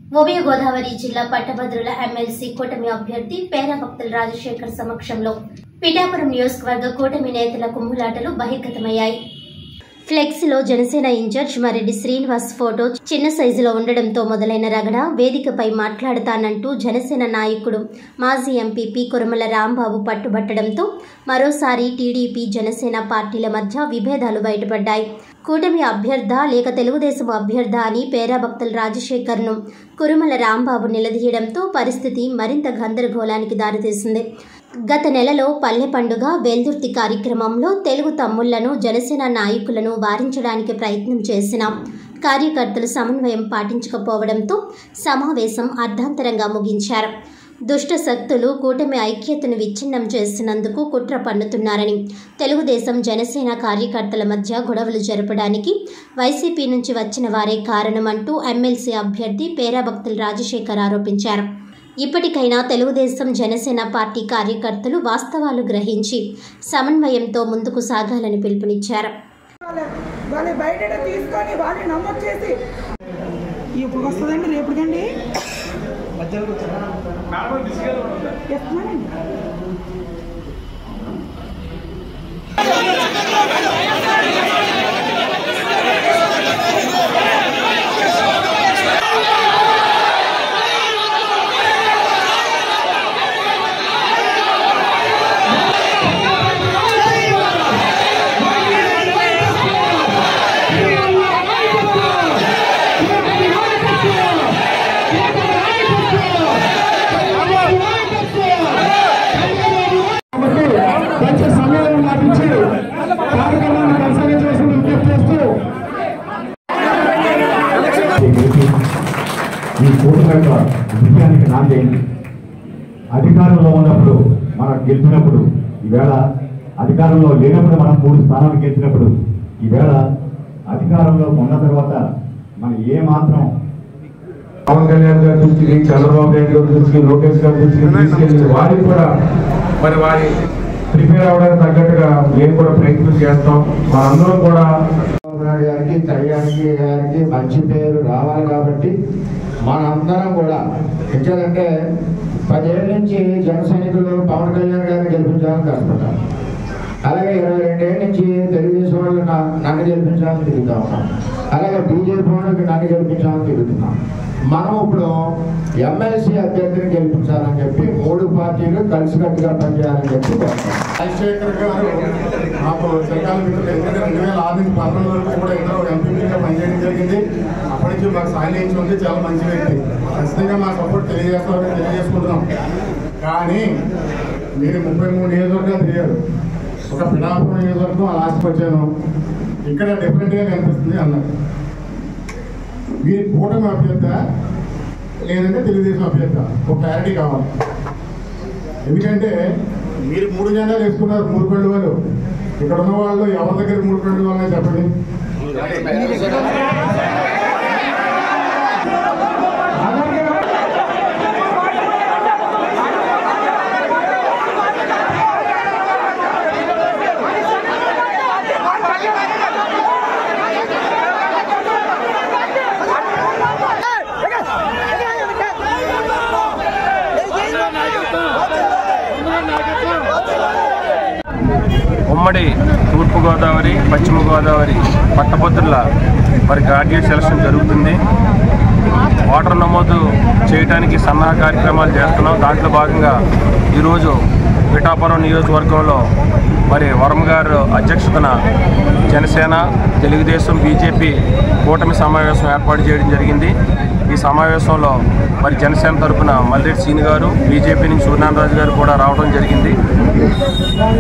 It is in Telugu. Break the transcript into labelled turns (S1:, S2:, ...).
S1: ఉభయ గోదావరి జిల్లా పట్టభద్రుల ఎమ్మెల్సీ కూటమి అభ్యర్థి పేరా భక్తుల రాజశేఖర్ సమక్షంలో పిఠాపురం నియోజకవర్గ కూటమి నేతల కుమ్ములాటలు బహిర్గతమయ్యాయి ఫ్లెక్సీలో జనసేన ఇన్ఛార్జ్ మరెడ్డి శ్రీనివాస్ ఫోటో చిన్న సైజులో ఉండడంతో మొదలైన రగడ వేదికపై మాట్లాడతానంటూ జనసేన నాయకుడు మాజీ ఎంపీ పి కురమల రాంబాబు పట్టుబట్టడంతో మరోసారి టీడీపీ జనసేన పార్టీల మధ్య విభేదాలు బయటపడ్డాయి కూటమి అభ్యర్థ లేక తెలుగుదేశం అభ్యర్థ అని పేరా భక్తుల రాజశేఖర్ను కురుమల రాంబాబు నిలదీయడంతో పరిస్థితి మరింత గందరగోళానికి దారితీసింది గత నెలలో పల్లె పండుగ వెల్దుర్తి కార్యక్రమంలో తెలుగు తమ్ముళ్లను జనసేన నాయకులను వారించడానికి ప్రయత్నం చేసిన కార్యకర్తలు సమన్వయం పాటించకపోవడంతో సమావేశం అర్ధాంతరంగా ముగించారు దుష్ట శక్తులు కూటమి ఐక్యతను విచ్ఛిన్నం చేసినందుకు కుట్ర పన్నుతున్నారని తెలుగుదేశం జనసేన కార్యకర్తల మధ్య గొడవలు జరపడానికి వైసీపీ నుంచి వచ్చిన వారే కారణమంటూ ఎమ్మెల్సీ అభ్యర్థి పేరాభక్తుల రాజశేఖర్ ఆరోపించారు ఇప్పటికైనా తెలుగుదేశం జనసేన పార్టీ కార్యకర్తలు వాస్తవాలు గ్రహించి సమన్వయంతో ముందుకు సాగాలని పిలుపునిచ్చారు
S2: వాళ్ళని బయట తీసుకొని వాళ్ళని నమోదు చేసి ఇప్పుడు వస్తుందండి రేపటికండి చెప్తున్నానండి
S3: కాబట్టి కొంచెం సమయం లభించి కార్యక్రమాన్ని కొనసాగించవలసిన విజ్ఞప్తి చేస్తూ
S4: ఈ కూటమి యొక్క విజయానికి నాందేంటి అధికారంలో ఉన్నప్పుడు మనం గెలిచినప్పుడు ఈవేళ అధికారంలో లేనప్పుడు మనం మూడు స్థానాలు గెలిచినప్పుడు ఈవేళ అధికారంలో ఉన్న తర్వాత మనం ఏ మాత్రం
S3: పవన్ కళ్యాణ్ గారి దృష్టికి చంద్రబాబు నాయుడు గారి దృష్టికి లోకేష్ గారి దృష్టికి తీసుకెళ్ళి వారికి కూడా మరి వారి ప్రిపేర్ అవడానికి తగ్గట్టుగా మేము కూడా ప్రయత్నం చేస్తాం మనందరం కూడా
S5: చంద్రబాబు నాయుడు గారికి కళ్యాణ్కి గారికి మంచి పేరు రావాలి కాబట్టి మనందరం కూడా ఎందుకంటే పదేళ్ళ నుంచి జన సైనికులు పవన్ కళ్యాణ్ గారిని గెలిపించాలని కష్టపడ్డారు అలాగే ఇరవై రెండేళ్ళ నుంచి తెలుగుదేశం వాళ్ళు నా- నన్ను గెలిపించాలని తిరుగుతా ఉన్నాం అలాగే బీజేపీ వాళ్ళకి నన్ను గెలిపించాలని తిరుగుతున్నాం మనం ఇప్పుడు ఎమ్మెల్సీ అభ్యర్థిని గెలిపించాలని చెప్పి మూడు పార్టీలు కలిసికట్టుగా పనిచేయాలని చెప్పి కోరుతున్నాం.
S6: రాజశేఖర్ గారు మాకు చిరకాల మిత్రులు ఎందుకంటే రెండు వేల ఆరు నుంచి పంతొమ్మిది వరకు కూడా ఇద్దరు ఎంపీగా పనిచేయడం జరిగింది అప్పటి నుంచి మాకు సాయం ఉంది చాలా మంచి వ్యక్తి ఖచ్చితంగా మా సపోర్ట్ తెలియజేస్తామని తెలియజేసుకుంటున్నాం కానీ మీరు ముప్పై మూడు నియోజకవర్గాలు తిరిగారు ఒక పిఠాపురం నియోజకవర్గం లాస్ట్కి వచ్చాను ఇక్కడ డిఫరెంట్గా కనిపిస్తుంది అన్నారు మీరు కూటమి అభ్యర్థ లేదంటే తెలుగుదేశం అభ్యర్థ ఒక క్లారిటీ కావాలి ఎందుకంటే మీరు మూడు జెండాలు వేసుకున్నారు మూడు పెళ్ళు వాళ్ళు ఇక్కడ ఉన్న వాళ్ళు ఎవరి దగ్గర మూడు పెళ్ళు వాళ్ళని చెప్పండి
S7: ఉమ్మడి తూర్పుగోదావరి పశ్చిమ గోదావరి పట్టభద్రుల మరి గ్రాడ్యుయేట్ సెలక్షన్ జరుగుతుంది ఓటర్ నమోదు చేయడానికి సన్నాహ కార్యక్రమాలు చేస్తున్నాం దాంట్లో భాగంగా ఈరోజు పిఠాపురం నియోజకవర్గంలో మరి వరం గారు అధ్యక్షతన జనసేన తెలుగుదేశం బీజేపీ కూటమి సమావేశం ఏర్పాటు చేయడం జరిగింది ఈ సమావేశంలో మరి జనసేన తరపున మల్రెడ్డి సీని గారు బీజేపీ నుంచి సూర్యనారాయణ రాజు గారు కూడా రావడం జరిగింది